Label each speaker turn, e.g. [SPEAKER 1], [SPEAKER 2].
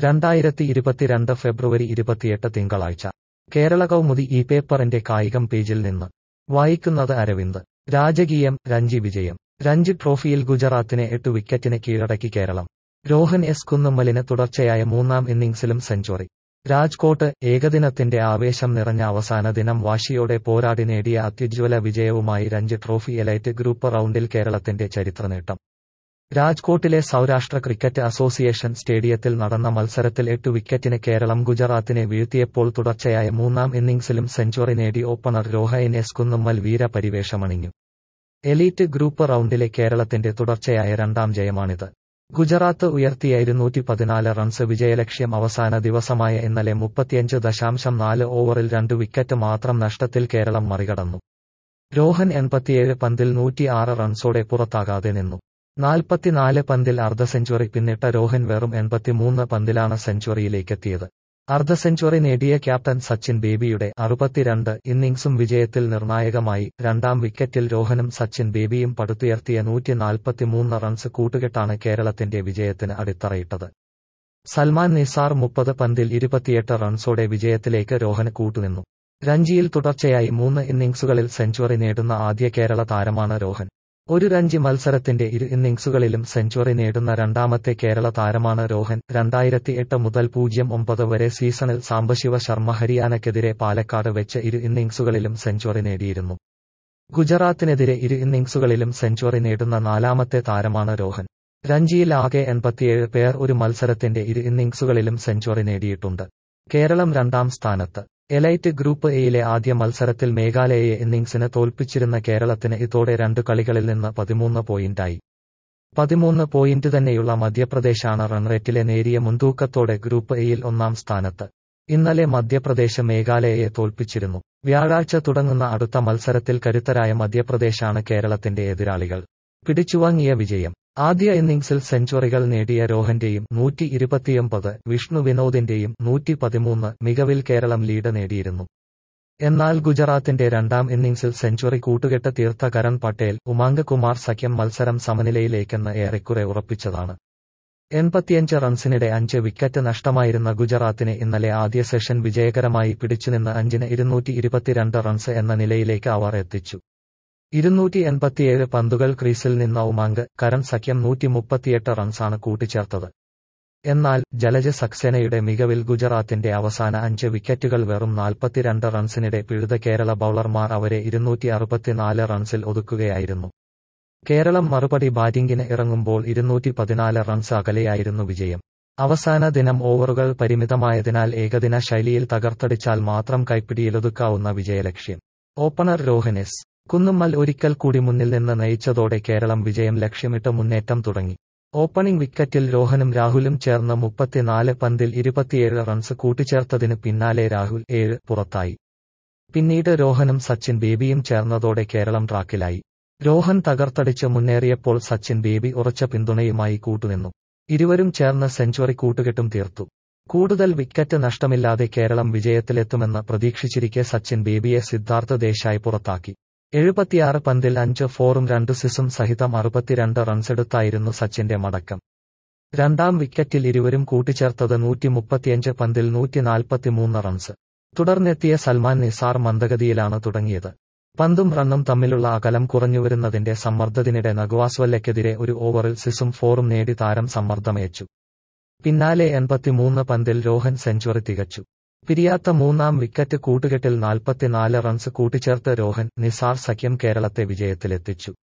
[SPEAKER 1] രണ്ടായിരത്തി ഇരുപത്തിരണ്ട് ഫെബ്രുവരി ഇരുപത്തിയെട്ട് തിങ്കളാഴ്ച കേരള കൗമുദി ഈ പേപ്പറിന്റെ കായികം പേജിൽ നിന്ന് വായിക്കുന്നത് അരവിന്ദ് രാജകീയം രഞ്ജി വിജയം രഞ്ജി ട്രോഫിയിൽ ഗുജറാത്തിനെ എട്ട് വിക്കറ്റിന് കീഴടക്കി കേരളം രോഹൻ എസ് കുന്നുമ്മലിന് തുടർച്ചയായ മൂന്നാം ഇന്നിംഗ്സിലും സെഞ്ചുറി രാജ്കോട്ട് ഏകദിനത്തിന്റെ ആവേശം നിറഞ്ഞ അവസാന ദിനം വാശിയോടെ പോരാടി നേടിയ അത്യുജ്വല വിജയവുമായി രഞ്ജി ട്രോഫി എലൈറ്റ് ഗ്രൂപ്പ് റൗണ്ടിൽ കേരളത്തിന്റെ ചരിത്ര നേട്ടം രാജ്കോട്ടിലെ സൗരാഷ്ട്ര ക്രിക്കറ്റ് അസോസിയേഷൻ സ്റ്റേഡിയത്തിൽ നടന്ന മത്സരത്തിൽ എട്ട് വിക്കറ്റിന് കേരളം ഗുജറാത്തിനെ വീഴ്ത്തിയപ്പോൾ തുടർച്ചയായ മൂന്നാം ഇന്നിംഗ്സിലും സെഞ്ചുറി നേടി ഓപ്പണർ രോഹൻ എസ് കുന്നുമ്മൽ വീരപരിവേഷമണിഞ്ഞു എലീറ്റ് ഗ്രൂപ്പ് റൗണ്ടിലെ കേരളത്തിന്റെ തുടർച്ചയായ രണ്ടാം ജയമാണിത് ഗുജറാത്ത് ഉയർത്തിയ ഇരുന്നൂറ്റി പതിനാല് റൺസ് വിജയലക്ഷ്യം അവസാന ദിവസമായ ഇന്നലെ മുപ്പത്തിയഞ്ച് ദശാംശം നാല് ഓവറിൽ രണ്ട് വിക്കറ്റ് മാത്രം നഷ്ടത്തിൽ കേരളം മറികടന്നു രോഹൻ എൺപത്തിയേഴ് പന്തിൽ നൂറ്റിയാറ് റൺസോടെ പുറത്താകാതെ നിന്നു നാൽപ്പത്തിനാല് പന്തിൽ അർദ്ധ സെഞ്ചുറി പിന്നിട്ട രോഹൻ വെറും എൺപത്തിമൂന്ന് പന്തിലാണ് സെഞ്ചുറിയിലേക്കെത്തിയത് അർദ്ധ സെഞ്ചുറി നേടിയ ക്യാപ്റ്റൻ സച്ചിൻ ബേബിയുടെ അറുപത്തിരണ്ട് ഇന്നിംഗ്സും വിജയത്തിൽ നിർണായകമായി രണ്ടാം വിക്കറ്റിൽ രോഹനും സച്ചിൻ ബേബിയും പടുത്തുയർത്തിയ നൂറ്റി നാൽപ്പത്തിമൂന്ന് റൺസ് കൂട്ടുകെട്ടാണ് കേരളത്തിന്റെ വിജയത്തിന് അടിത്തറയിട്ടത് സൽമാൻ നിസാർ മുപ്പത് പന്തിൽ ഇരുപത്തിയെട്ട് റൺസോടെ വിജയത്തിലേക്ക് രോഹന് കൂട്ടുനിന്നു രഞ്ജിയിൽ തുടർച്ചയായി മൂന്ന് ഇന്നിംഗ്സുകളിൽ സെഞ്ചുറി നേടുന്ന ആദ്യ കേരള താരമാണ് രോഹൻ ഒരു രഞ്ജി മത്സരത്തിന്റെ ഇരു ഇന്നിംഗ്സുകളിലും സെഞ്ചുറി നേടുന്ന രണ്ടാമത്തെ കേരള താരമാണ് രോഹൻ രണ്ടായിരത്തി എട്ട് മുതൽ പൂജ്യം ഒമ്പത് വരെ സീസണിൽ സാംബശിവ ശർമ്മ ഹരിയാനയ്ക്കെതിരെ പാലക്കാട് വെച്ച് ഇരു ഇന്നിംഗ്സുകളിലും സെഞ്ചുറി നേടിയിരുന്നു ഗുജറാത്തിനെതിരെ ഇരു ഇന്നിംഗ്സുകളിലും സെഞ്ചുറി നേടുന്ന നാലാമത്തെ താരമാണ് രോഹൻ രഞ്ജിയിൽ ആകെ എൺപത്തിയേഴ് പേർ ഒരു മത്സരത്തിന്റെ ഇരു ഇന്നിംഗ്സുകളിലും സെഞ്ചുറി നേടിയിട്ടുണ്ട് കേരളം രണ്ടാം സ്ഥാനത്ത് എലൈറ്റ് ഗ്രൂപ്പ് എയിലെ ആദ്യ മത്സരത്തിൽ മേഘാലയയെ ഇന്നിംഗ്സിന് തോൽപ്പിച്ചിരുന്ന കേരളത്തിന് ഇതോടെ രണ്ട് കളികളിൽ നിന്ന് പതിമൂന്ന് പോയിന്റായി പതിമൂന്ന് പോയിന്റ് തന്നെയുള്ള മധ്യപ്രദേശാണ് റൺറേറ്റിലെ നേരിയ മുൻതൂക്കത്തോടെ ഗ്രൂപ്പ് എയിൽ ഒന്നാം സ്ഥാനത്ത് ഇന്നലെ മധ്യപ്രദേശ് മേഘാലയയെ തോൽപ്പിച്ചിരുന്നു വ്യാഴാഴ്ച തുടങ്ങുന്ന അടുത്ത മത്സരത്തിൽ കരുത്തരായ മധ്യപ്രദേശാണ് കേരളത്തിന്റെ എതിരാളികൾ പിടിച്ചുവാങ്ങിയ വിജയം ആദ്യ ഇന്നിംഗ്സിൽ സെഞ്ചുറികൾ നേടിയ രോഹന്റെയും നൂറ്റി ഇരുപത്തിയൊമ്പത് വിഷ്ണു വിനോദിന്റെയും നൂറ്റി പതിമൂന്ന് മികവിൽ കേരളം ലീഡ് നേടിയിരുന്നു എന്നാൽ ഗുജറാത്തിന്റെ രണ്ടാം ഇന്നിംഗ്സിൽ സെഞ്ചുറി കൂട്ടുകെട്ട് തീർത്ത കരൺ പട്ടേൽ ഉമാംഗ് കുമാർ സഖ്യം മത്സരം സമനിലയിലേക്കെന്ന് ഏറെക്കുറെ ഉറപ്പിച്ചതാണ് എൺപത്തിയഞ്ച് റൺസിനിടെ അഞ്ച് വിക്കറ്റ് നഷ്ടമായിരുന്ന ഗുജറാത്തിനെ ഇന്നലെ ആദ്യ സെഷൻ വിജയകരമായി പിടിച്ചുനിന്ന് അഞ്ചിന് ഇരുന്നൂറ്റി ഇരുപത്തിരണ്ട് റൺസ് എന്ന നിലയിലേക്ക് അവർ എത്തിച്ചു ഇരുന്നൂറ്റി എൺപത്തിയേഴ് പന്തുകൾ ക്രീസിൽ നിന്ന ഉമാങ്ക് കരൺ സഖ്യം നൂറ്റി മുപ്പത്തിയെട്ട് റൺസാണ് കൂട്ടിച്ചേർത്തത് എന്നാൽ ജലജ സക്സേനയുടെ മികവിൽ ഗുജറാത്തിന്റെ അവസാന അഞ്ച് വിക്കറ്റുകൾ വെറും നാൽപ്പത്തിരണ്ട് റൺസിനിടെ പിഴുത കേരള ബൌളർമാർ അവരെ ഇരുന്നൂറ്റി അറുപത്തിനാല് റൺസിൽ ഒതുക്കുകയായിരുന്നു കേരളം മറുപടി ബാറ്റിംഗിന് ഇറങ്ങുമ്പോൾ ഇരുന്നൂറ്റി പതിനാല് റൺസ് അകലെയായിരുന്നു വിജയം അവസാന ദിനം ഓവറുകൾ പരിമിതമായതിനാൽ ഏകദിന ശൈലിയിൽ തകർത്തടിച്ചാൽ മാത്രം കൈപ്പിടിയിലൊതുക്കാവുന്ന വിജയലക്ഷ്യം ഓപ്പണർ രോഹനെസ് കുന്നുമ്മൽ ഒരിക്കൽ കൂടി മുന്നിൽ നിന്ന് നയിച്ചതോടെ കേരളം വിജയം ലക്ഷ്യമിട്ട് മുന്നേറ്റം തുടങ്ങി ഓപ്പണിംഗ് വിക്കറ്റിൽ രോഹനും രാഹുലും ചേർന്ന് മുപ്പത്തിനാല് പന്തിൽ ഇരുപത്തിയേഴ് റൺസ് കൂട്ടിച്ചേർത്തതിന് പിന്നാലെ രാഹുൽ ഏഴ് പുറത്തായി പിന്നീട് രോഹനും സച്ചിൻ ബേബിയും ചേർന്നതോടെ കേരളം ട്രാക്കിലായി രോഹൻ തകർത്തടിച്ച് മുന്നേറിയപ്പോൾ സച്ചിൻ ബേബി ഉറച്ച പിന്തുണയുമായി കൂട്ടുനിന്നു ഇരുവരും ചേർന്ന് സെഞ്ചുറി കൂട്ടുകെട്ടും തീർത്തു കൂടുതൽ വിക്കറ്റ് നഷ്ടമില്ലാതെ കേരളം വിജയത്തിലെത്തുമെന്ന് പ്രതീക്ഷിച്ചിരിക്കെ സച്ചിൻ ബേബിയെ സിദ്ധാർത്ഥ ദേശായി പുറത്താക്കി എഴുപത്തിയാറ് പന്തിൽ അഞ്ച് ഫോറും രണ്ട് സിസും സഹിതം അറുപത്തിരണ്ട് റൺസെടുത്തായിരുന്നു സച്ചിന്റെ മടക്കം രണ്ടാം വിക്കറ്റിൽ ഇരുവരും കൂട്ടിച്ചേർത്തത് നൂറ്റി മുപ്പത്തിയഞ്ച് പന്തിൽ നൂറ്റി നാൽപ്പത്തിമൂന്ന് റൺസ് തുടർന്നെത്തിയ സൽമാൻ നിസാർ മന്ദഗതിയിലാണ് തുടങ്ങിയത് പന്തും റണ്ണും തമ്മിലുള്ള അകലം കുറഞ്ഞുവരുന്നതിന്റെ സമ്മർദ്ദത്തിനിടെ നഗ്വാസ്വല്ലയ്ക്കെതിരെ ഒരു ഓവറിൽ സിസും ഫോറും നേടി താരം സമ്മർദ്ദമേച്ചു പിന്നാലെ എൺപത്തിമൂന്ന് പന്തിൽ രോഹൻ സെഞ്ചുറി തികച്ചു പിരിയാത്ത മൂന്നാം വിക്കറ്റ് കൂട്ടുകെട്ടിൽ നാൽപ്പത്തിനാല് റൺസ് കൂട്ടിച്ചേർത്ത് രോഹൻ നിസാർ സഖ്യം കേരളത്തെ വിജയത്തിലെത്തിച്ചു